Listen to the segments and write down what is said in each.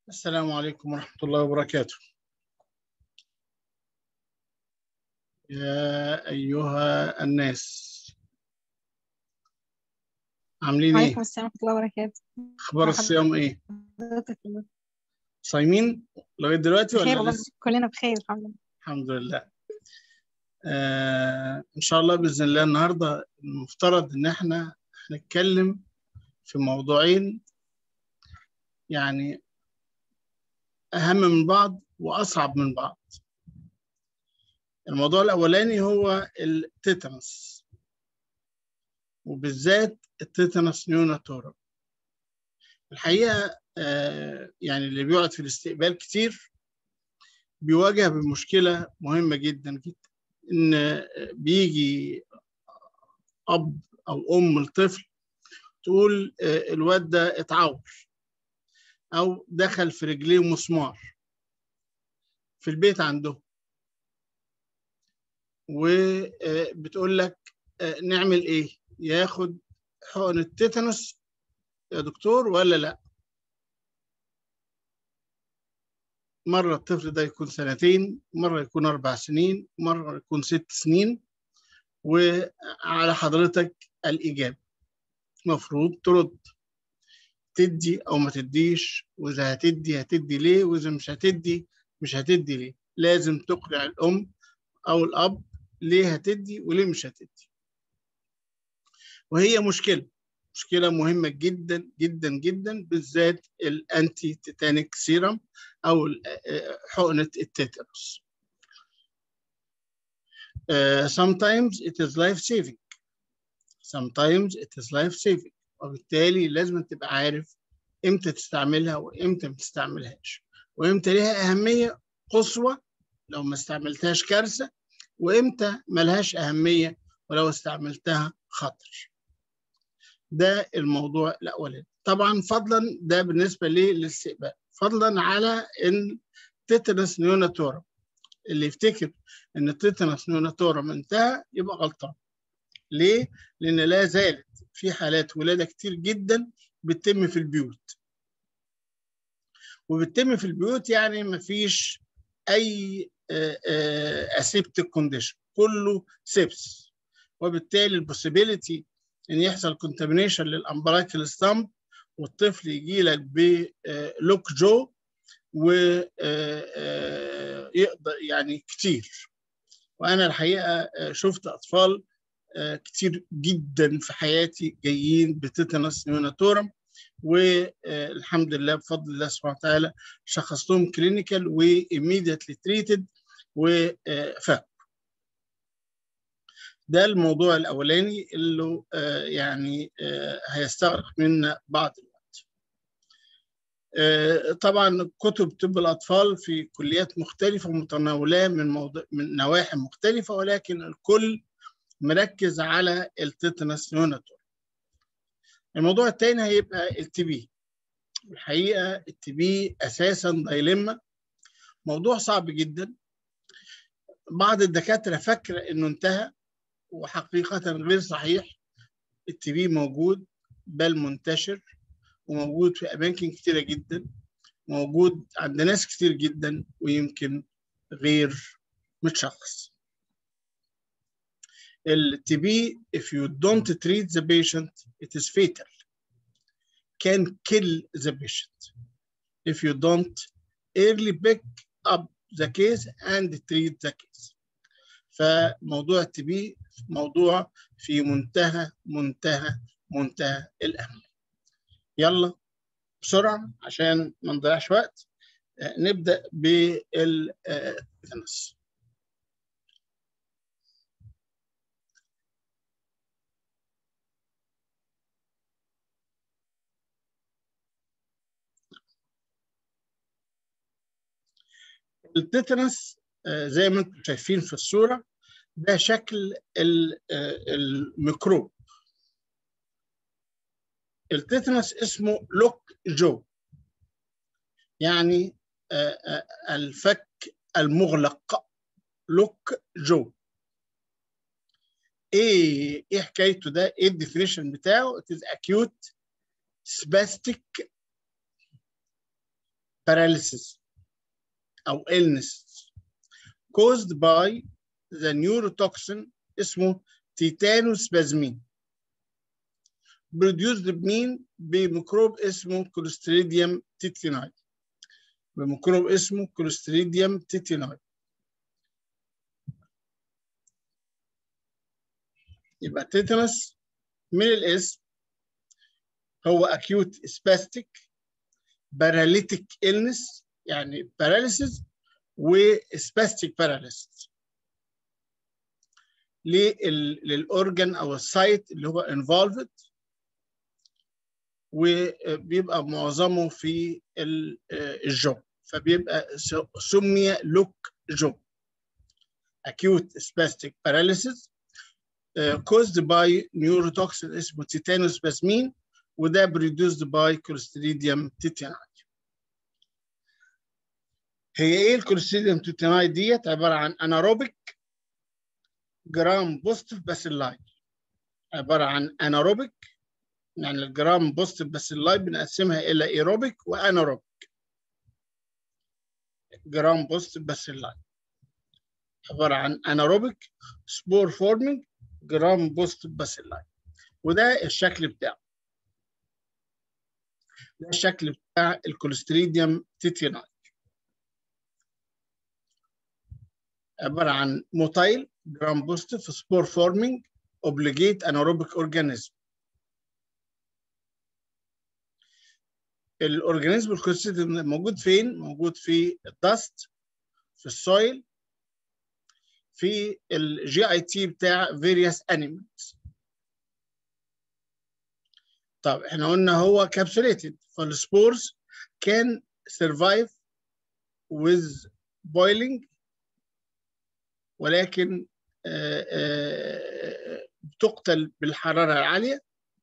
السلام عليكم ورحمة الله وبركاته يا أيها الناس عاملين وعليكم إيه؟ السلام ورحمة الله وبركاته أخبار الصيام إيه؟ حضرتك الله. صايمين لغاية دلوقتي بخير ولا والله لسه؟ كلنا بخير الحمد لله الحمد لله آه إن شاء الله بإذن الله النهاردة المفترض إن إحنا هنتكلم في موضوعين يعني أهم من بعض وأصعب من بعض الموضوع الأولاني هو التيتانس وبالذات التيتانس نيوناتورال الحقيقة آه، يعني اللي بيقعد في الاستقبال كتير بيواجه بمشكلة مهمة جدا جدا إن بيجي أب أو أم الطفل تقول آه، الواد ده اتعور أو دخل في رجليه مسمار في البيت عندهم وبتقول لك آه، نعمل إيه؟ ياخد حقن التيتانوس يا دكتور ولا لا؟ مرة الطفل ده يكون سنتين مرة يكون أربع سنين مرة يكون ست سنين وعلى حضرتك الإجابة مفروض ترد تدي أو ما تديش وإذا هتدي هتدي ليه وإذا مش هتدي مش هتدي ليه لازم تقنع الأم أو الأب ليه هتدي وليه مش هتدي وهي مشكلة مشكلة مهمة جدا جدا جدا بالذات الأنتي تيتانيك سيرم أو ال- آه، حقنة التيتانوس. Uh, sometimes it is life saving. Sometimes it is life saving. وبالتالي لازم تبقى عارف امتى تستعملها وامتى ما تستعملهاش وامتى ليها أهمية قصوى لو ما استعملتهاش كارثة وامتى ملهاش أهمية ولو استعملتها خطر. ده الموضوع الاولاني طبعا فضلا ده بالنسبه ليه للاستقبال فضلا على ان تيتانس نيوناتورم اللي يفتكر ان التيتانس نيوناتورم انتهى يبقى غلطان ليه لان لا زالت في حالات ولاده كتير جدا بتتم في البيوت وبتتم في البيوت يعني ما فيش اي اسيبتك كونديشن كله سيبس وبالتالي البوسيبيليتي ان يحصل كونتامينيشن للامبراكل ستامب والطفل يجي لك بلوك جو ويقدر يعني كتير وانا الحقيقه شفت اطفال كتير جدا في حياتي جايين بتيتانوس نيوناتورم والحمد لله بفضل الله سبحانه وتعالى شخصتهم كلينيكال وايميديتلي تريتد وفاق ده الموضوع الاولاني اللي آه يعني آه هيستغرق منا بعض الوقت آه طبعا كتب طب الاطفال في كليات مختلفه متناوله من موضوع من نواحي مختلفه ولكن الكل مركز على التيتانوس نيوناتور الموضوع الثاني هيبقى التي بي الحقيقه التي بي اساسا دايلما موضوع صعب جدا بعض الدكاتره فاكره انه انتهى وحقيقة غير صحيح التي بي موجود بل منتشر وموجود في أماكن كتيرة جدا موجود عند ناس كتير جدا ويمكن غير متشخص التي بي if you don't treat the patient it is fatal can kill the patient if you don't early pick up the case and treat the case فموضوع التي بي موضوع في منتهى منتهى منتهى الأهمية يلا بسرعة عشان ما نضيعش وقت نبدأ بالتنس التتنس زي ما انتم شايفين في الصورة ده شكل الميكروب التتنس اسمه لوك جو يعني الفك المغلق لوك جو ايه ايه حكايته ده ايه الديفينيشن بتاعه it is acute spastic paralysis أو illness caused by the neurotoxin اسمه تيتانوسبازمين produced بمين؟ بميكروب اسمه كوليستريديوم تيتيناي بميكروب اسمه كوليستريديوم تيتيناي يبقى تيتانوس من الاسم هو acute spastic paralytic illness يعني paralysis وspastic paralysis للأورجن أو السايت اللي هو involved وبيبقى معظمه في الجو فبيبقى سمي لوك جو acute spastic paralysis uh, caused by neurotoxin اسمه تيتانوسبازمين وده produced by Clostridium tetani. هي ايه الكوليستريديوم تيتاناي ديت عباره عن اناروبيك جرام بوزيتيف باسيلاي عباره عن اناروبيك يعني الجرام بوزيتيف باسيلاي بنقسمها الى ايروبيك واناروبيك جرام بوزيتيف باسيلاي عباره عن اناروبيك سبور فورمينج جرام بوزيتيف باسيلاي وده الشكل بتاعه ده الشكل بتاع الكوليستريديوم تيتيناي عباره عن موتايل جرام بوزيتيف سبور فورمينج اوبليجيت اناروبيك اورجانيزم الاورجانيزم الكوليستريديوم موجود فين؟ موجود في الدست في السويل في الجي اي تي بتاع فيريوس انيمالز طب احنا قلنا هو كابسوليتد فالسبورز كان survive with boiling ولكن بتقتل بالحرارة العالية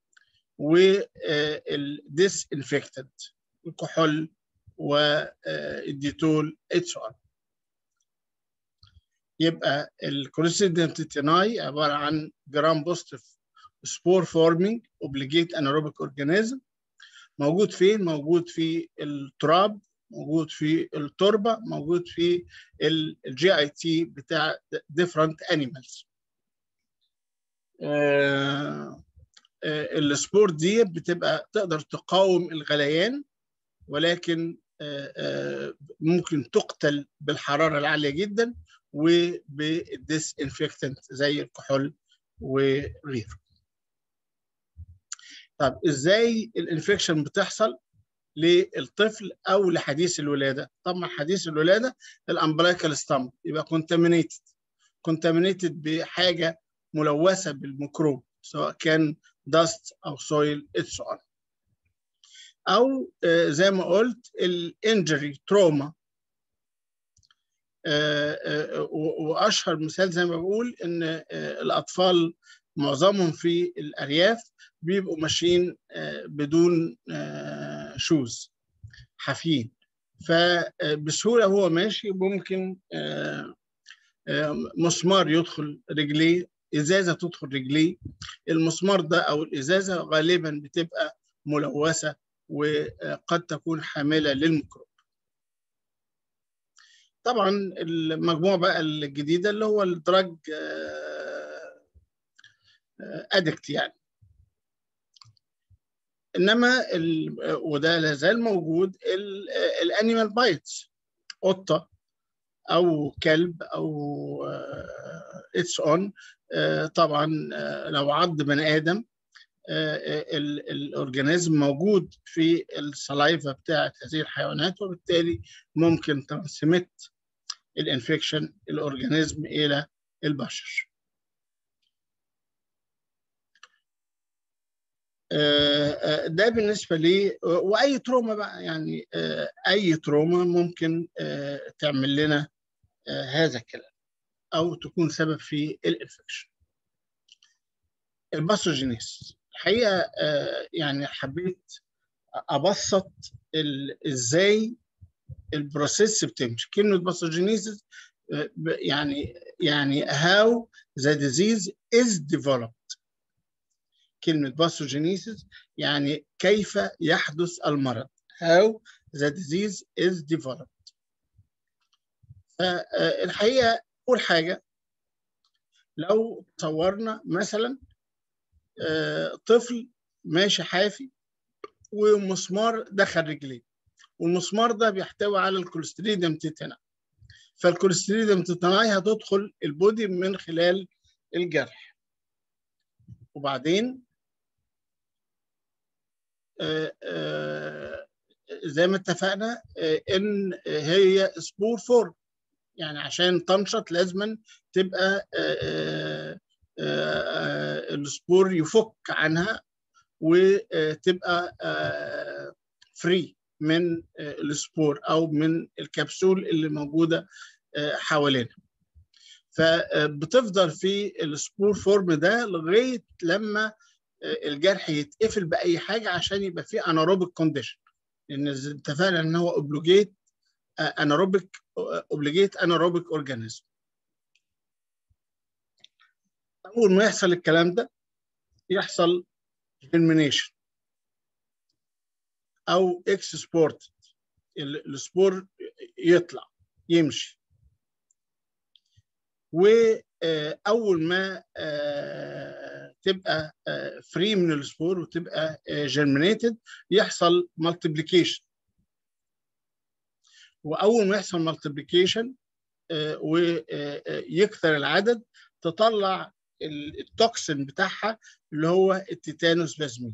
والديس انفكتد الكحول والديتول اتس اون يبقى الكوليستيديوم تيتاناي عبارة عن جرام بوزيتيف سبور فورمينج اوبليجيت اناروبيك اورجانيزم موجود فين؟ موجود في التراب موجود في التربه موجود في الجي اي تي بتاع ديفرنت انيمالز السبور دي بتبقى تقدر تقاوم الغليان ولكن آه، آه، ممكن تقتل بالحراره العاليه جدا وبالديس انفكتنت زي الكحول وغيره طب ازاي الانفكشن بتحصل للطفل او لحديث الولاده طبعا حديث الولاده الامبلايكال ستامب يبقى كونتامينيتد كونتامينيتد بحاجه ملوثه بالميكروب سواء كان داست او سويل اتس اون او آه، زي ما قلت الانجري تروما واشهر مثال زي ما بقول ان آه، الاطفال معظمهم في الارياف بيبقوا ماشيين آه، بدون آه، شوز حافيين فبسهوله هو ماشي ممكن آه، آه، مسمار يدخل رجليه ازازه تدخل رجليه المسمار ده او الازازه غالبا بتبقى ملوثه وقد تكون حامله للميكروب طبعا المجموعه بقى الجديده اللي هو الدراج ادكت يعني انما ال... وده لا زال موجود الانيمال بايتس قطه او كلب او اتس اون طبعا آه، لو عض بني ادم آه، ال- الاورجانيزم موجود في السلايفا بتاعت هذه الحيوانات وبالتالي ممكن ترانسميت الانفكشن الاورجانيزم الى البشر آه، آه، ده بالنسبه لي واي تروما بقى يعني آه، اي تروما ممكن آه، تعمل لنا آه، هذا الكلام او تكون سبب في الانفكشن الباثوجينيس الحقيقه آه، يعني حبيت ابسط ال- ازاي البروسيس بتمشي كلمه باثوجينيسيس يعني يعني how the disease is developed كلمه باثوجينيسيس يعني كيف يحدث المرض how the disease is developed فالحقيقة أول حاجة لو تصورنا مثلا طفل ماشي حافي ومسمار دخل رجليه والمسمار ده بيحتوي على الكوليستريديوم تيتانا فالكوليستريديوم تيتاناي هتدخل البودي من خلال الجرح وبعدين آآ آآ زي ما اتفقنا ان هي سبور فورم يعني عشان تنشط لازما تبقى آآ السبور يفك عنها وتبقى فري من السبور او من الكبسول اللي موجوده حوالينا فبتفضل في السبور فورم ده لغايه لما الجرح يتقفل باي حاجه عشان يبقى فيه اناروبيك كونديشن لان اتفقنا ان هو اوبلوجيت اناروبيك اوبليجيت اناروبيك اورجانيزم اول ما يحصل الكلام ده يحصل germination او اكسبورت السبور يطلع يمشي واول ما تبقى فري من السبور وتبقى جيرمينيتد يحصل مالتيبليكيشن واول ما يحصل مالتيبليكيشن ويكثر العدد تطلع التوكسين بتاعها اللي هو التيتانوس بلازمين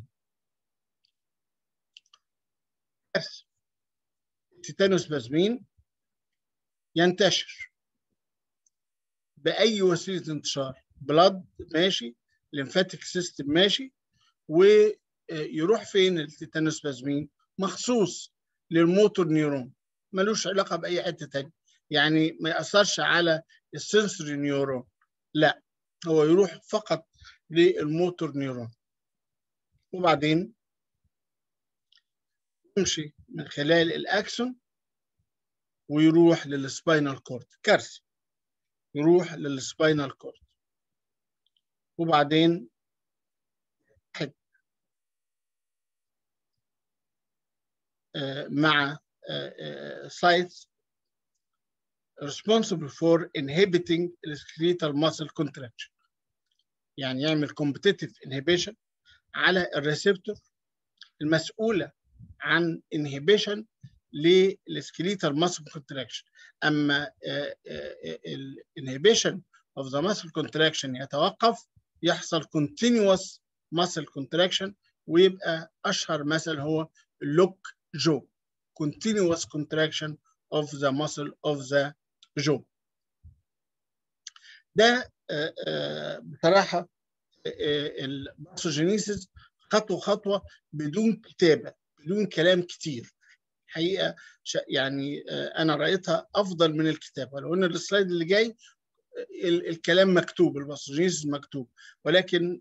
التيتانوس بلازمين ينتشر باي وسيله انتشار بلاد ماشي ليمفاتيك سيستم ماشي ويروح فين التيتانوس بلازمين مخصوص للموتور نيورون ملوش علاقه باي حته تانية يعني ما ياثرش على السنسوري نيورون لا هو يروح فقط للموتور نيورون وبعدين يمشي من خلال الاكسون ويروح للسباينال كورد كارثه يروح للسباينال كورد وبعدين مع sites responsible for inhibiting the skeletal muscle contraction يعني يعمل competitive inhibition على الريسبتور المسؤولة عن inhibition للskeletal muscle contraction أما inhibition of the muscle contraction يتوقف يحصل continuous muscle contraction ويبقى أشهر مثل هو اللوك جو continuous contraction of the muscle of the jaw. ده بصراحة الباثوجينيسيس خطوة خطوة بدون كتابة بدون كلام كتير حقيقة يعني أنا رأيتها أفضل من الكتابة لو أن السلايد اللي جاي الكلام مكتوب الباثوجينيسيس مكتوب ولكن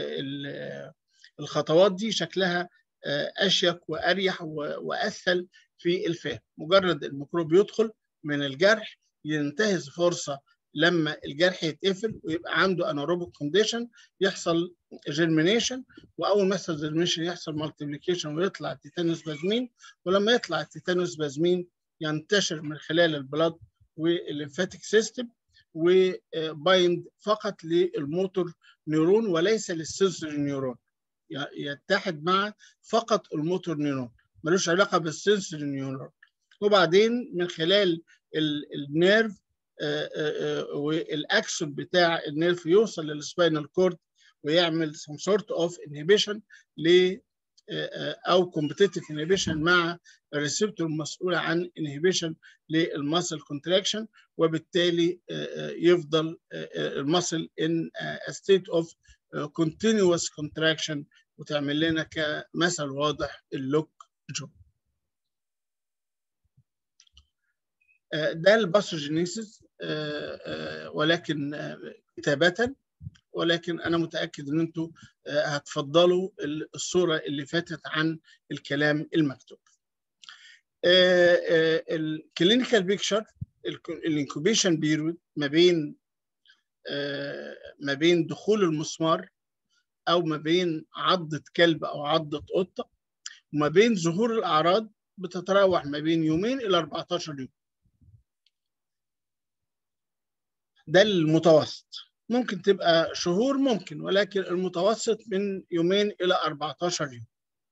الخطوات دي شكلها اشيك واريح واسهل في الفهم مجرد الميكروب يدخل من الجرح ينتهز فرصه لما الجرح يتقفل ويبقى عنده اناروبيك كونديشن يحصل جيرمينيشن واول ما يحصل جيرمينيشن يحصل مالتيبليكيشن ويطلع التيتانوس بازمين ولما يطلع التيتانوس بازمين ينتشر من خلال البلاد والليمفاتيك سيستم وبايند فقط للموتور نيورون وليس للسنسوري نيورون يتحد مع فقط الموتور نيورون ملوش علاقه بالسنسوري نيورون وبعدين من خلال النيرف والاكسون بتاع النيرف يوصل للسباينال كورد ويعمل some sort of inhibition ل او competitive inhibition مع الريسبتور المسؤولة عن inhibition للمسل contraction وبالتالي يفضل المسل in a state of continuous contraction وتعمل لنا كمثل واضح اللوك جو ده الباثوجينيسيس ولكن كتابة ولكن انا متاكد ان انتم هتفضلوا الصوره اللي فاتت عن الكلام المكتوب الكلينيكال بيكتشر الانكوبيشن بيريود ما بين ما بين دخول المسمار او ما بين عضه كلب او عضه قطه وما بين ظهور الاعراض بتتراوح ما بين يومين الى 14 يوم ده المتوسط ممكن تبقى شهور ممكن ولكن المتوسط من يومين الى 14 يوم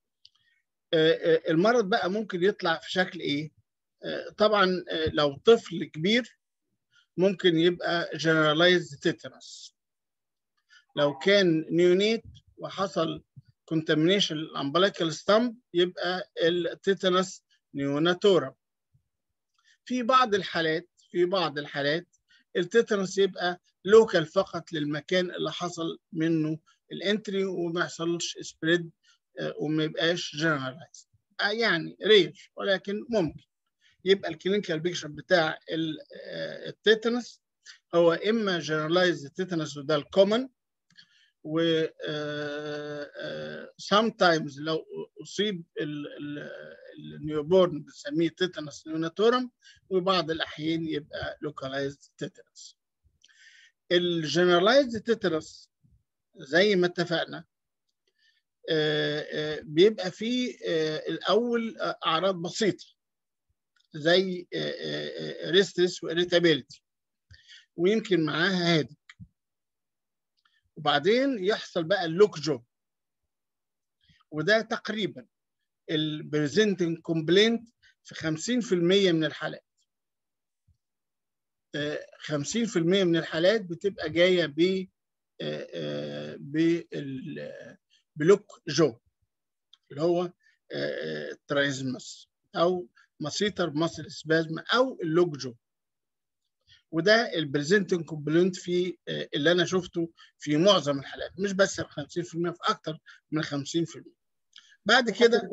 المرض بقى ممكن يطلع في شكل ايه طبعا لو طفل كبير ممكن يبقى generalized tetanus لو كان نيونيت وحصل contamination الامبليكال ستامب يبقى التيتانس نيوناتورم في بعض الحالات في بعض الحالات التيتانس يبقى لوكال فقط للمكان اللي حصل منه الانتري وما يحصلش سبريد وما يبقاش جنرالايز يعني رير ولكن ممكن يبقى الكلينيكال بيكشر بتاع التيتانس هو اما جنرالايز تيتانس وده الكومن و sometimes لو اصيب النيوبورن بنسميه تيتانس نيوناتورم وبعض الاحيان يبقى لوكالايزد تيتانس الجنرالايزد تيتانس زي ما اتفقنا بيبقى فيه الاول اعراض بسيطه زي ريستس واريتابيلتي ويمكن معاها هادي وبعدين يحصل بقى اللوك جو وده تقريبا البريزنتنج كومبلينت في 50% من الحالات 50% من الحالات بتبقى جايه ب بلوك جو اللي هو ترايزمس او مسيطر مصل اسبازم او اللوك جو وده البريزنتنج كومبلينت في اللي انا شفته في معظم الحالات مش بس في 50% في اكتر من 50% بعد كده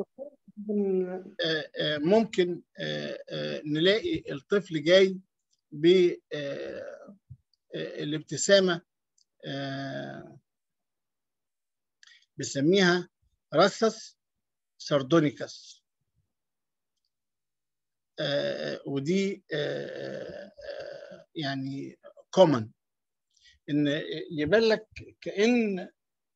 ممكن نلاقي الطفل جاي بالابتسامه بنسميها راسس ساردونيكاس ودي يعني كومن ان يبان لك كان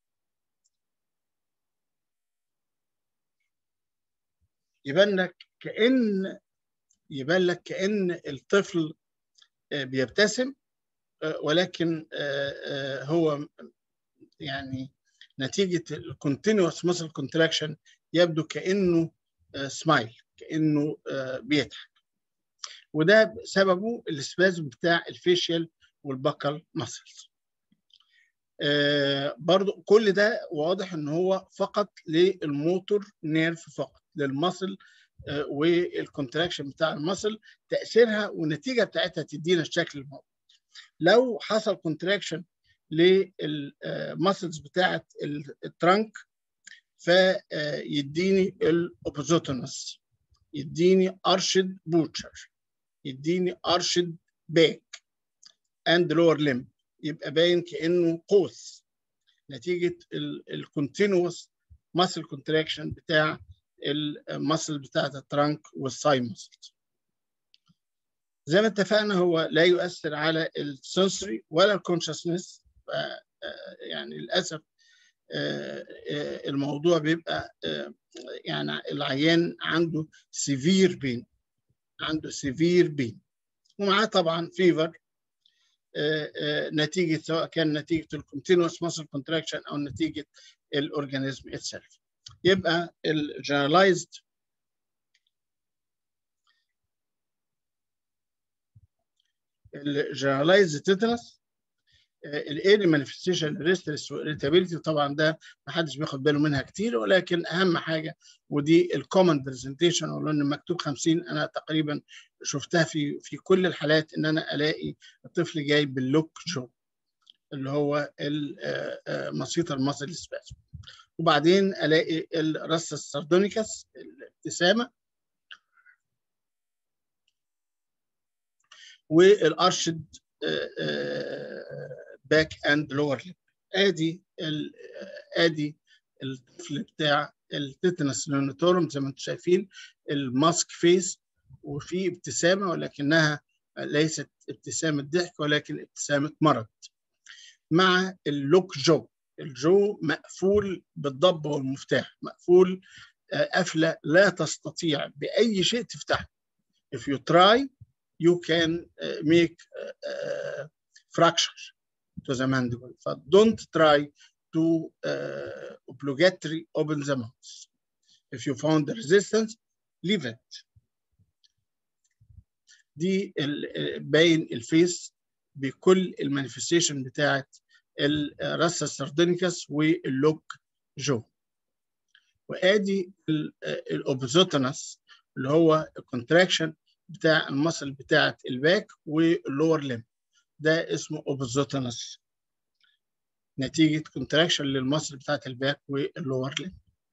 يبان لك كان يبان لك كان الطفل بيبتسم ولكن هو يعني نتيجه الكونتينوس ماسل كونتراكشن يبدو كانه سمايل كانه بيضحك وده سببه الاسبازم بتاع الفيشيال والبكال ماسلز آه برضو كل ده واضح ان هو فقط للموتور نيرف فقط للمصل آه والكونتراكشن بتاع المصل تاثيرها والنتيجه بتاعتها تدينا الشكل الموجود لو حصل كونتراكشن للماسلز بتاعه الترانك فيديني الاوبوزوتونس يديني ارشد بوتشر يديني ارشد باك اند لور ليم يبقى باين كانه قوس نتيجه الكونتينوس ماسل كونتراكشن بتاع الماسل بتاعت الترانك والساي ماسل زي ما اتفقنا هو لا يؤثر على السنسوري ولا الكونشسنس يعني للاسف الموضوع بيبقى يعني العيان عنده سيفير بين عنده سيفير بين ومعاه طبعا فيفر نتيجه سواء كان نتيجه الكونتينوس ماسل كونتراكشن او نتيجه الاورجانيزم اتسلف يبقى الجنرالايزد الجنرالايزد تيتانس الايري مانيفستيشن ريسترس واريتابيلتي طبعا ده ما حدش بياخد باله منها كتير ولكن اهم حاجه ودي الكومن برزنتيشن ولو ان مكتوب 50 انا تقريبا شفتها في في كل الحالات ان انا الاقي الطفل جاي باللوك جو اللي هو مسيط المصل السباسم وبعدين الاقي الرصه الساردونيكاس الابتسامه والارشد باك اند لور ليب ادي ادي الطفل بتاع التيتنس نونيتورم زي ما انتم شايفين الماسك فيس وفي ابتسامه ولكنها ليست ابتسامه ضحك ولكن ابتسامه مرض مع اللوك جو الجو مقفول بالضبه والمفتاح مقفول قفله لا تستطيع باي شيء تفتحها if you try you can make fracture to the mandible ف don't try to uh, obligatory open the mouth if you found the resistance leave it دي باين الفيس بكل المانيفستيشن بتاعت الراسا ساردينيكس واللوك جو وادي الاوبزوتنس اللي هو الكونتراكشن بتاع المصل بتاعت الباك واللور ليم ده اسمه اوبزوتنس نتيجة كونتراكشن للمصل بتاعت الباك واللور ليم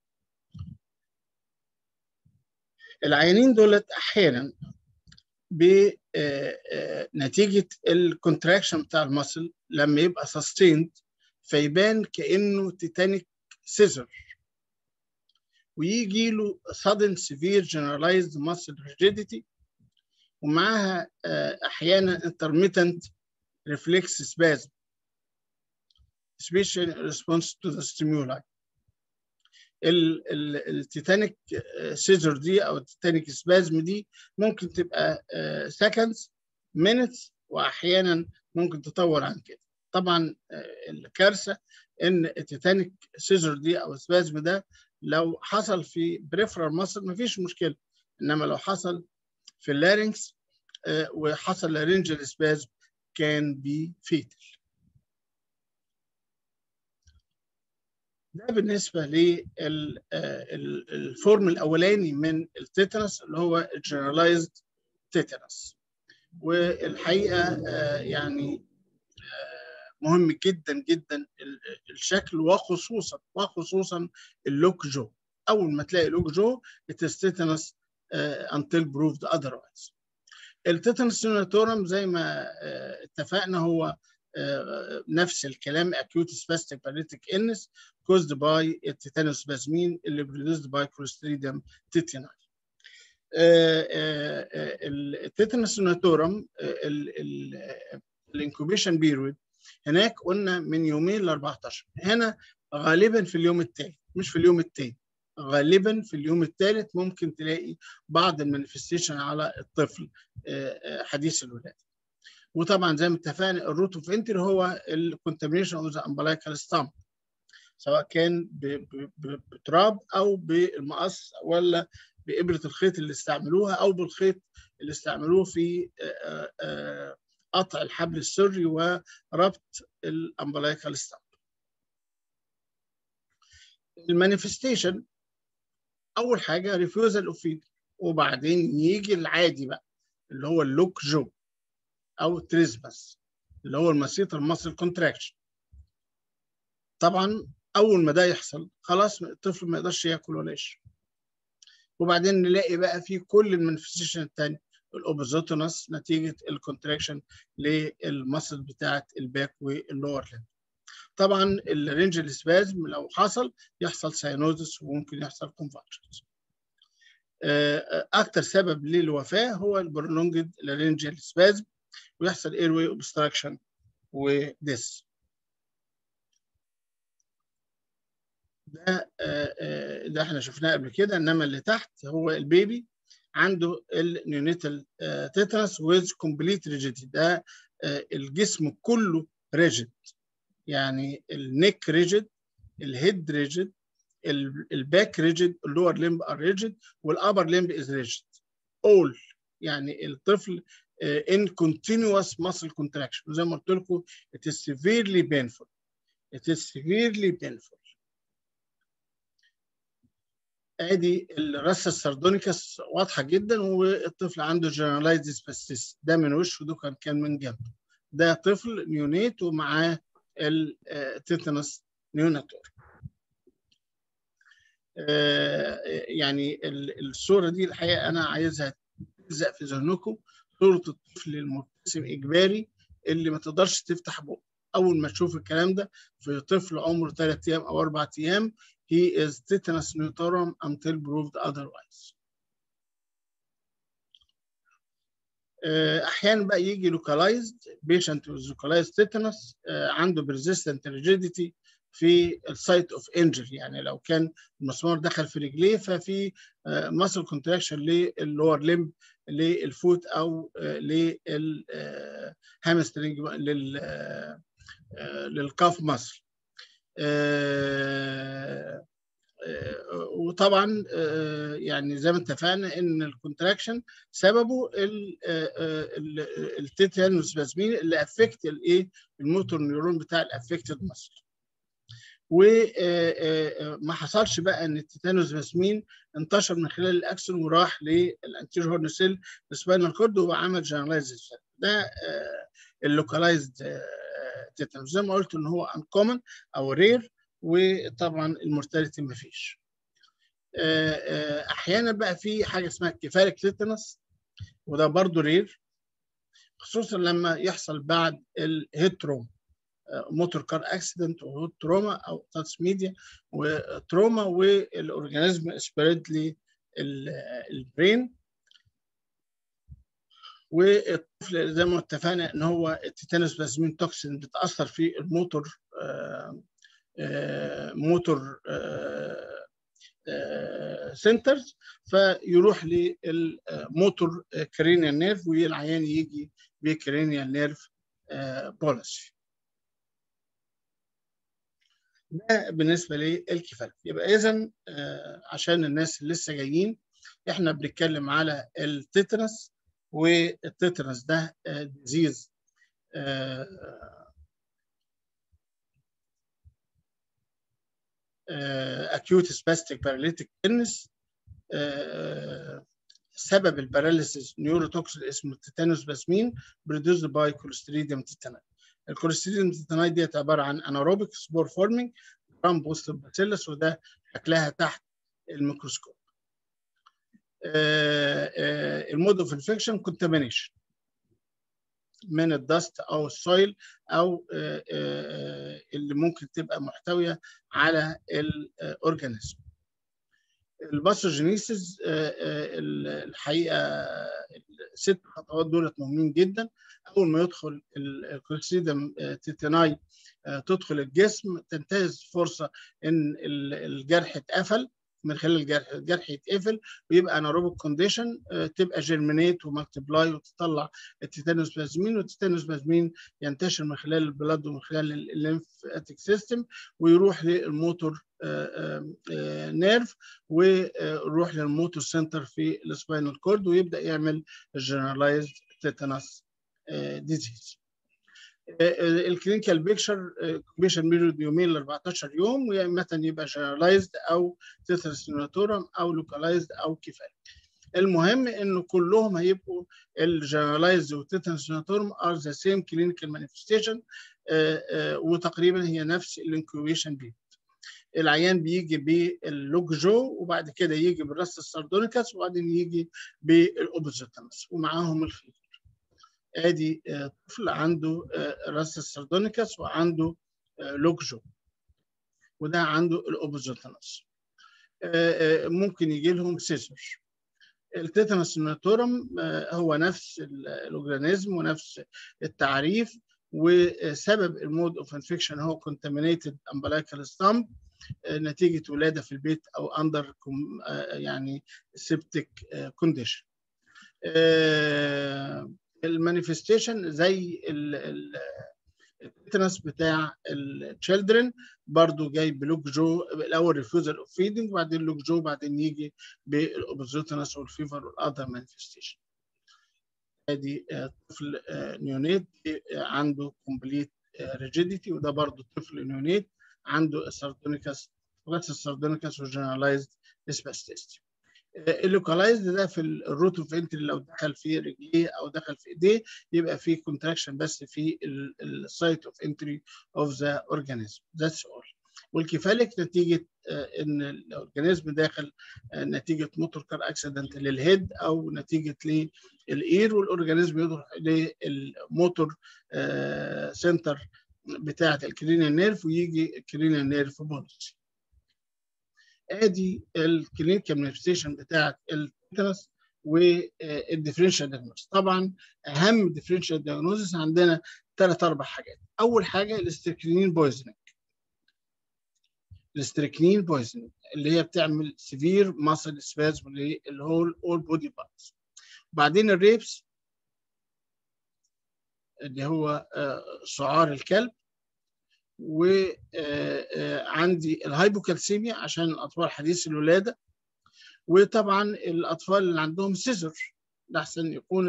العيانين دولت احيانا بنتيجة الكونتراكشن بتاع المصل لما يبقى سستيند فيبان كأنه تيتانيك سيزر ويجي له sudden severe generalized muscle rigidity ومعاها أحيانا intermittent reflex spasm especially in response to the stimuli التيتانيك سيزر دي او التيتانيك سبازم دي ممكن تبقى سكندز مينتس واحيانا ممكن تطول عن كده طبعا الكارثه ان التيتانيك سيزر دي او السبازم ده لو حصل في بريفرال مصر مفيش مشكله انما لو حصل في اللارynx وحصل لارنجل سبازم كان بي فيتل ده بالنسبه للفورم الاولاني من التيتانس اللي هو الجنرالايزد تيتانس والحقيقه يعني مهم جدا جدا الشكل وخصوصا وخصوصا اللوك جو اول ما تلاقي لوك جو التيتانس until proved otherwise التيتانس سيناتورم زي ما اتفقنا هو نفس الكلام acute spastic paralytic illness caused by tetanus spasmin اللي produced by Clostridium tetani. التيتانوس ناتورم الانكوبيشن بيريود هناك قلنا من يومين ل 14 هنا غالبا في اليوم الثالث مش في اليوم الثاني غالبا في اليوم الثالث ممكن تلاقي بعض المانيفستيشن على الطفل حديث الولاده وطبعا زي ما اتفقنا الروت اوف انتري هو الكونتامينيشن اوف ذا امبلايكال ستامب سواء كان بتراب او بالمقص ولا بابره الخيط اللي استعملوها او بالخيط اللي استعملوه في قطع الحبل السري وربط الامبلايكال ستامب المانيفستيشن اول حاجه ريفيوزال اوف فيد وبعدين يجي العادي بقى اللي هو اللوك جو او تريزبس اللي هو المسيط المصري كونتراكشن طبعا اول ما ده يحصل خلاص الطفل ما يقدرش ياكل ولا يشرب وبعدين نلاقي بقى في كل المانيفستيشن الثاني الاوبزوتونس نتيجه الكونتراكشن للمصل بتاعه الباك واللور ليمب طبعا الرينجل سبازم لو حصل يحصل ساينوزس وممكن يحصل كونفالجنز اكتر سبب للوفاه هو البرولونجد لارنجل سبازم ويحصل ايروي اوبستراكشن وديس ده ده احنا شفناه قبل كده انما اللي تحت هو البيبي عنده النيونيتال تيتانس ويز كومبليت ريجيدي ده الجسم كله ريجيد يعني النيك ريجيد الهيد ريجيد الباك ريجيد اللور ليمب ار ريجيد والابر ليمب از ريجيد اول يعني الطفل in continuous muscle contraction وزي ما قلت لكم it is severely painful it is severely painful ادي الرسه الساردونيكس واضحه جدا والطفل عنده جنرالايزد سباستيس ده من وشه ده كان كان من جنبه ده طفل نيونيت ومعاه التيتانوس نيوناتور يعني الصوره دي الحقيقه انا عايزها تلزق في ذهنكم صوره الطفل المبتسم اجباري اللي ما تقدرش تفتح بقه اول ما تشوف الكلام ده في طفل عمره 3 ايام او 4 ايام he is tetanus newtorum until proved otherwise. احيانا بقى يجي localized patient with localized tetanus عنده persistent rigidity في السايت اوف انجري يعني لو كان المسمار دخل في رجليه ففي ماسل كونتراكشن للور ليمب للفوت او للهامسترنج لل للكاف ماسل وطبعا يعني زي ما اتفقنا ان الكونتراكشن سببه التيتانوس بازمين اللي افكت الايه الموتور نيورون بتاع الافكتد ماسل وما حصلش بقى ان التيتانوس بازمين انتشر من خلال الاكسون وراح للانتير هورن سيل سباينال كورد وعمل جنرالايز ده اللوكالايزد تيتانوس زي ما قلت ان هو انكومن او رير وطبعا المورتاليتي ما فيش احيانا بقى في حاجه اسمها كيفاليك تيتانس وده برضو رير خصوصا لما يحصل بعد الهيتروم موتور كار اكسيدنت وهو تروما او تاتس ميديا وتروما والاورجانيزم سبريد للبرين والطفل زي ما اتفقنا ان هو التيتانوس بلازمين توكسين بتاثر في الموتور آه آه موتور آه سنترز فيروح للموتور كرينيال نيرف والعيان يجي بكرينيال نيرف بوليسي ده بالنسبه للكفاله يبقى اذا عشان الناس اللي لسه جايين احنا بنتكلم على التترس والتترس ده ديزيز acute spastic paralytic illness سبب الباراليسيس نيوروتوكسين اسمه التيتانوس باسمين برودوسد باي كوليستريديوم تيتاناي الكوليستريديوم تيتاناي ديت عباره عن اناروبيك سبور فورمينج جرام بوست باسيلس وده شكلها تحت الميكروسكوب المود اوف انفكشن كونتامينيشن من الدست او السويل او اللي ممكن تبقى محتويه على الاورجانيزم الباثوجينيسيس الحقيقه الست خطوات دولت مهمين جدا اول ما يدخل الكوليستريدم تيتاناي تدخل الجسم تنتهز فرصه ان الجرح اتقفل من خلال الجرح الجرح يتقفل ويبقى اناروبيك كونديشن تبقى جيرمينيت ومالتيبلاي وتطلع التيتانوس بلازمين والتيتانوس بلازمين ينتشر من خلال البلاد ومن خلال الليمفاتيك سيستم ويروح للموتور نيرف ويروح للموتور سنتر في السباينال كورد ويبدا يعمل الجنرالايزد تيتانوس ديزيز الكلينيكال بيكشر كومبيشن بيريود يومين ل 14 يوم ويا اما يبقى جنرالايزد او تيترس نيوناتورم او لوكالايزد او كفايه. المهم انه كلهم هيبقوا الجنرالايزد والتيترس نيوناتورم ار ذا سيم كلينيكال مانيفستيشن وتقريبا هي نفس الانكوبيشن بيريود. العيان بيجي باللوك جو وبعد كده يجي بالراس الساردونيكاس وبعدين يجي بالاوبوزيتنس ومعاهم الخيط. ادي طفل عنده راس الساردونيكاس وعنده لوكجو وده عنده الاوبوزيتنس ممكن يجي لهم سيزر التيتانوس ناتورم هو نفس الاورجانيزم ونفس التعريف وسبب المود اوف انفكشن هو كونتامينيتد امبلايكال ستامب نتيجه ولاده في البيت او اندر يعني سيبتيك كونديشن المانيفستيشن زي التنس بتاع التشيلدرن برضو جاي بلوك جو الاول ريفيوزل اوف فيدنج وبعدين لوك جو بعدين يجي بالاوبوزيتنس والفيفر والاذر مانيفستيشن ادي طفل نيونيت عنده كومبليت ريجيديتي وده برضو طفل نيونيت عنده الساردونيكاس بس الساردونيكاس وجنرالايزد اسباستيستي اللوكالايزد ده في الروت اوف انتري لو دخل في رجليه او دخل في ايديه يبقى في كونتراكشن بس في السايت اوف انتري اوف ذا اورجانيزم ذاتس اول والكفالك نتيجه ان الاورجانيزم داخل نتيجه موتور كار اكسيدنت للهيد او نتيجه للاير والاورجانيزم يروح للموتور سنتر بتاعه الكرينيال نيرف ويجي الكرينيال نيرف بوليسي ادي الكلينيكال مانيفستيشن بتاعه التيتانس والديفرنشال دياجنوز طبعا اهم ديفرنشال دياجنوزس عندنا ثلاث اربع حاجات اول حاجه الاستركنين بويزنينج الاستريكنين بويزن اللي هي بتعمل سيفير ماسل سبازم للهول اول بودي بارتس وبعدين الريبس اللي هو سعار الكلب وعندي الهايبوكالسيميا عشان الاطفال حديث الولاده وطبعا الاطفال اللي عندهم سيزر احسن يكون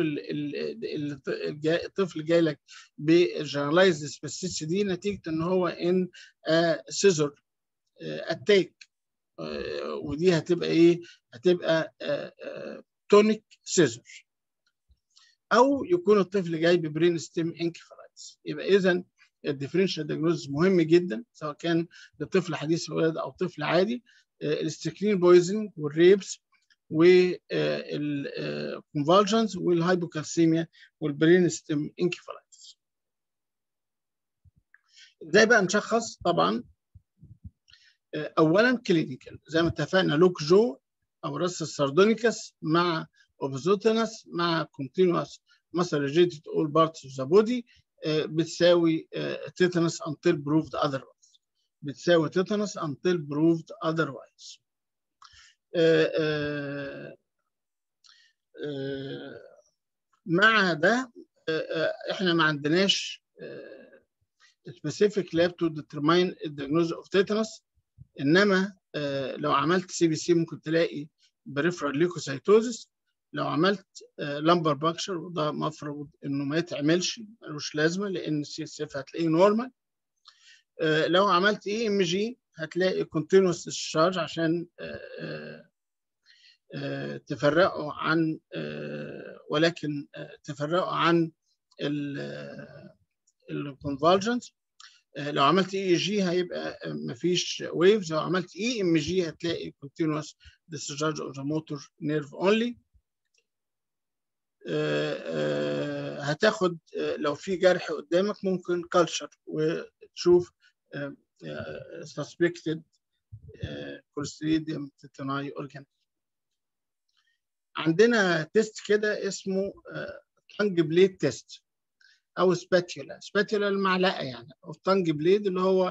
الطفل جاي لك بجنرالايزد سبيسيس دي نتيجه ان هو ان سيزر اتاك ودي هتبقى ايه؟ هتبقى تونيك سيزر او يكون الطفل جاي ببرين ستيم انكفالايتس يبقى اذا الديفرنشال دياجنوز مهم جدا سواء كان لطفل حديث الولاده او طفل عادي الاستكرين بويزنج والريبس والكونفالجنز والهايبوكالسيميا والبرين ستيم انكفالايتس ازاي بقى نشخص طبعا اولا كلينيكال زي ما اتفقنا لوك جو او رس الساردونيكس مع اوبزوتينس مع كونتينوس مثلا ريجيتد اول بارتس اوف ذا بودي بتساوي تيتانس until proved otherwise بتساوي تيتانس until proved otherwise مع ده احنا ما عندناش specific lab to determine the diagnosis of tetanus انما لو عملت سي بي سي ممكن تلاقي بريفرال ليكوسايتوزس لو عملت لامبر باكشر وده مفروض انه ما يتعملش ملوش لازمه لان السي اس اف هتلاقيه نورمال لو عملت اي ام جي هتلاقي كونتينوس ديسشارج عشان تفرقوا عن ولكن تفرقوا عن الكونفالجنس لو عملت اي جي هيبقى مفيش ويفز لو عملت اي ام جي هتلاقي continuous discharge of the motor nerve only هتاخد لو في جرح قدامك ممكن كلتشر وتشوف suspected Clostridium tetani organism عندنا تيست كده اسمه تانج بليد تيست او سباتيولا سباتيولا المعلقه يعني او تانج بليد اللي هو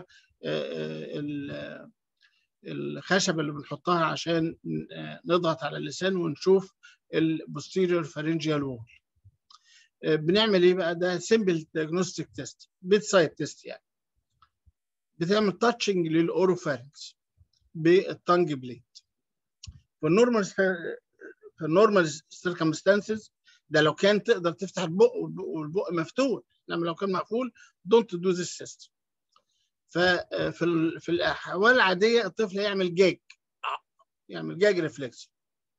الخشبه اللي بنحطها عشان نضغط على اللسان ونشوف البوستيريور فارنجيال وول بنعمل ايه بقى ده سمبل دياجنوستيك تيست بيت سايد تيست يعني بتعمل تاتشنج للاوروفارنكس بالتانج بليد في النورمال في النورمال سيركمستانسز ده لو كان تقدر تفتح البق والبق مفتوح انما لو كان مقفول دونت دو ذيس سيستم ففي في الاحوال العاديه الطفل هيعمل جاج يعمل جاج ريفلكس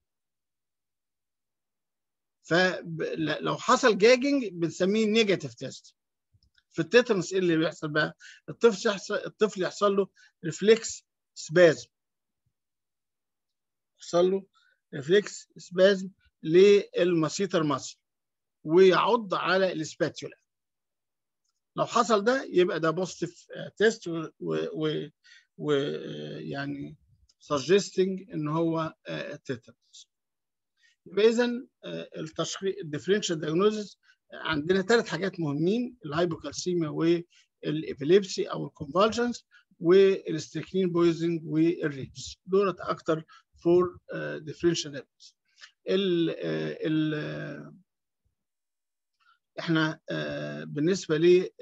فلو حصل جاجنج بنسميه نيجاتيف تيست في التيتانس ايه اللي بيحصل بقى الطفل يحصل الطفل يحصل له ريفلكس سبازم يحصل له ريفلكس سبازم للمسيطر مصر ويعض على الاسباتيولا لو حصل ده يبقى ده بوزيتيف تيست ويعني سجستنج ان هو تيتانس يبقى اذا التشخيص الديفرنشال دايجنوزس عندنا ثلاث حاجات مهمين الهايبوكالسيميا والابيليبسي او الكونفالجنس والاستكنين بويزنج والريبس دولت اكتر فور ديفرنشال دايجنوزس ال ال احنا بالنسبه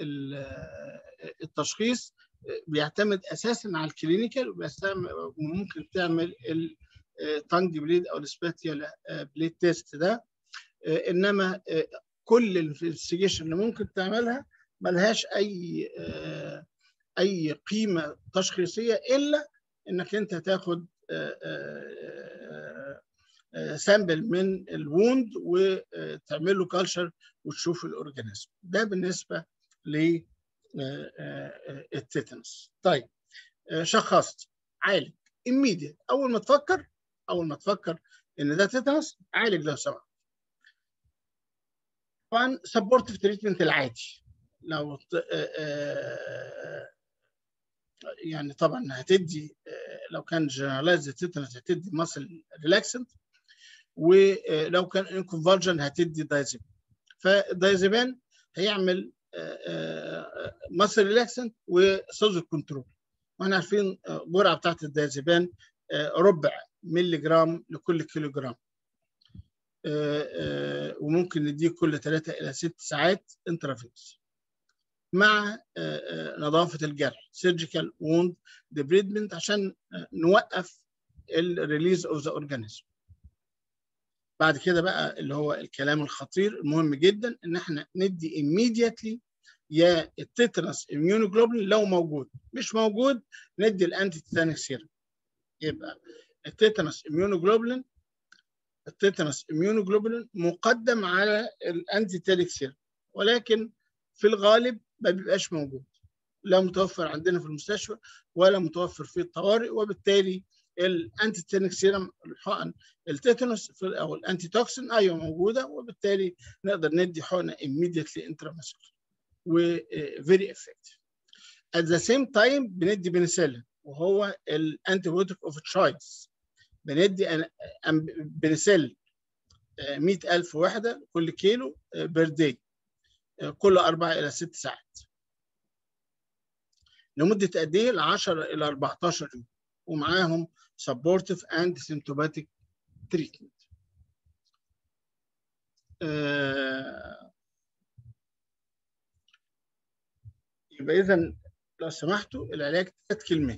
للتشخيص بيعتمد اساسا على الكلينيكال وممكن تعمل التانج بليد او السباتيال بليد تيست ده انما كل الانفستيجيشن اللي ممكن تعملها ملهاش اي اي قيمه تشخيصيه الا انك انت تاخد سامبل من الووند وتعمل له كالشر وتشوف الاورجانيزم ده بالنسبه للتيتانس طيب شخصت عالج immediate اول ما تفكر اول ما تفكر ان ده تيتانس عالج لو سمحت طبعا سبورتيف تريتمنت العادي لو يعني طبعا هتدي لو كان جنرالايز تيتانس هتدي ماسل ريلاكسنت ولو كان انكونفالجن هتدي دايزيبان فالدايزيبان هيعمل ماسل ريلاكسنت وسوزو كنترول واحنا عارفين الجرعه بتاعت الدازيبان ربع ملي جرام لكل كيلو جرام وممكن نديه كل 3 الى 6 ساعات انترافينوس مع نظافه الجرح سيرجيكال ووند ديبريدمنت عشان نوقف الريليز اوف ذا اورجانيزم بعد كده بقى اللي هو الكلام الخطير المهم جدا ان احنا ندي immediately يا التترس اميونوجلوبولين لو موجود مش موجود ندي الانتي تيتانيك سيرم يبقى التتنس اميونوجلوبولين التتنس اميونوجلوبولين مقدم على الانتي تيتانيك سيرم ولكن في الغالب ما بيبقاش موجود لا متوفر عندنا في المستشفى ولا متوفر في الطوارئ وبالتالي الانتي تيتانيك سيرم الحقن التيتانوس او الانتي توكسين ايوه موجوده وبالتالي نقدر ندي حقنه immediately intramuscular و very effective. At the same time بندي بنسلين وهو الانتي بيوتيك اوف تشويس بندي بنسلين 100000 وحده كل كيلو بير داي كل أربعة إلى ست ساعات لمدة قد إيه؟ ل 10 إلى 14 يوم ومعاهم supportive and symptomatic treatment. آه يبقى إذا لو سمحتوا العلاج ثلاث كلمات.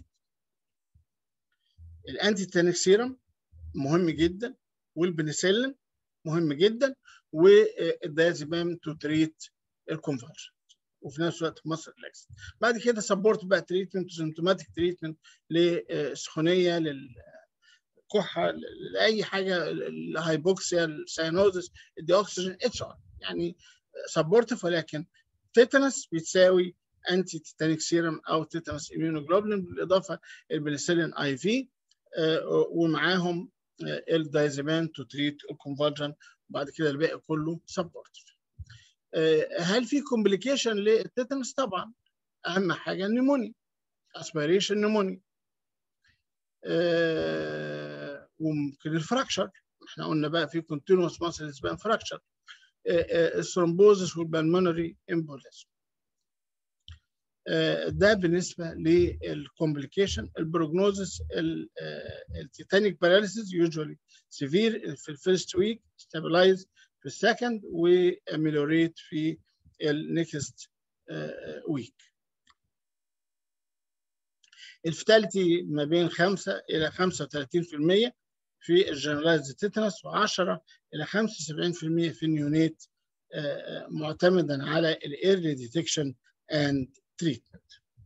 الأنتي تانيك سيرم مهم جدا والبنسلين مهم جدا والدازيبام تو تريت الكونفرجن. وفي نفس الوقت مصر الاكس بعد كده سبورت بقى تريتمنت سيمتوماتيك تريتمنت للسخونيه للكحه لاي حاجه الهايبوكسيا الساينوزس الدي اكسجين اتش ار يعني سبورتيف ولكن تيتانس بتساوي انتي تيتانيك سيرم او تيتانس اميونوجلوبولين بالاضافه البنسلين اي في ومعاهم الدايزيمان تو تريت الكونفرجن وبعد كده الباقي كله سبورتيف هل في كومبليكيشن للتيتانس؟ طبعا اهم حاجه النموني اسبيريشن نموني أه وممكن الفراكشر احنا قلنا بقى في كونتينوس ماسل سبان فراكشر الثرومبوزس والبلمونري امبوليزم أه ده بالنسبه للكومبليكيشن البروجنوزس التيتانيك باراليسيس يوجوالي سيفير في الفيرست ويك ستابلايز في السكند واميلوريت في النكست ويك الفتاليتي ما بين 5 الى 35% في الجنرالايزد تيتانس و10 الى 75% في النيونيت معتمدا على الايرلي ديتكشن اند تريتمنت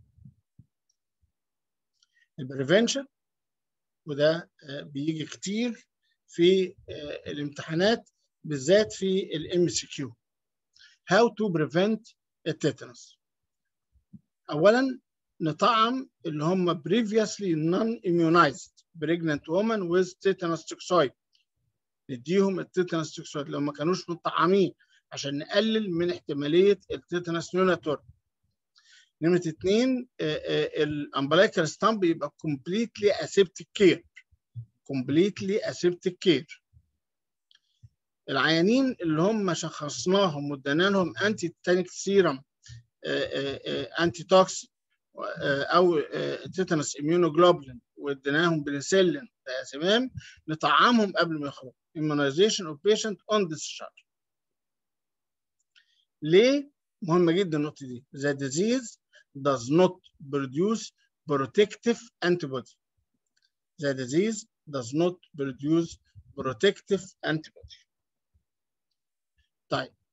البريفنشن وده بيجي كتير في الامتحانات بالذات في الام سي كيو how to prevent التيتانس اولا نطعم اللي هم previously non immunized pregnant women with tetanus toxoid نديهم التيتانس توكسويد لو ما كانوش مطعمين عشان نقلل من احتماليه التيتانس نيوناتور نمرة اتنين الامبلايكال ستامب يبقى completely aseptic care completely aseptic care العيانين اللي هم شخصناهم وادينا لهم انتي تانيك سيرم انتي توكس او تيتانس اميونوجلوبولين واديناهم بنسلين تمام نطعمهم قبل ما يخرجوا immunization of patient on discharge ليه مهمة جدا النقطة دي the disease does not produce protective antibody the disease does not produce protective antibody طيب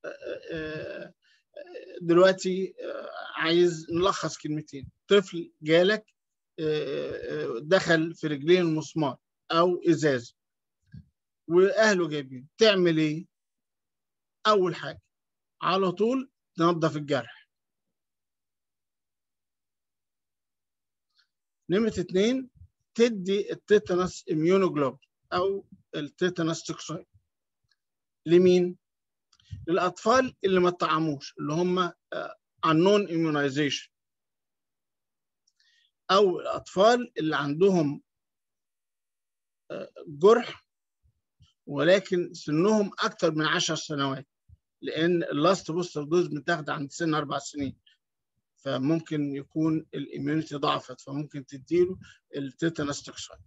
دلوقتي عايز نلخص كلمتين طفل جالك دخل في رجلين المسمار او ازاز واهله جايبين تعمل ايه اول حاجه على طول تنظف الجرح نمرة اتنين تدي التيتانس اميونوجلوب او التيتانس توكسويد لمين؟ للاطفال اللي ما طعموش اللي هم unknown immunization او الاطفال اللي عندهم جرح ولكن سنهم اكثر من 10 سنوات لان اللاست بوستر دوز متاخده عند سن اربع سنين فممكن يكون الاميونيتي ضعفت فممكن تديله التيتانوس توكسويد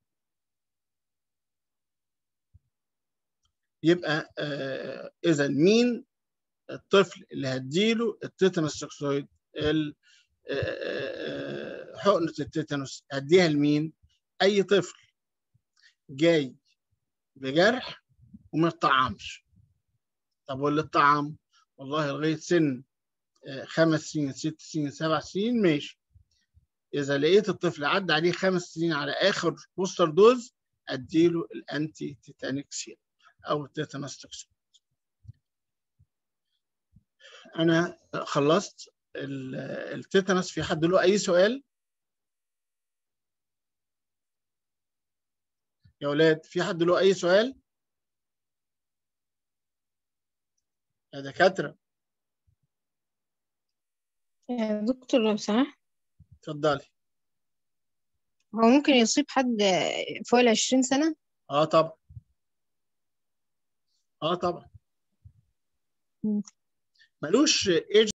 يبقى آه اذا مين الطفل اللي هديله التيتانوس توكسويد حقنه التيتانوس هديها لمين؟ اي طفل جاي بجرح وما اتطعمش طب واللي اتطعم والله لغايه سن خمس سنين ست سنين سبع سنين ماشي اذا لقيت الطفل عدى عليه خمس سنين على اخر بوستر دوز اديله الانتي تيتانيك سيرم او التيتانوس توكسين انا خلصت التيتانوس في حد له اي سؤال يا ولاد في حد له اي سؤال يا دكاتره يا دكتور لو سمحت اتفضلي هو ممكن يصيب حد فوق العشرين سنة؟ اه طبعا اه طبعا مم. ملوش ايج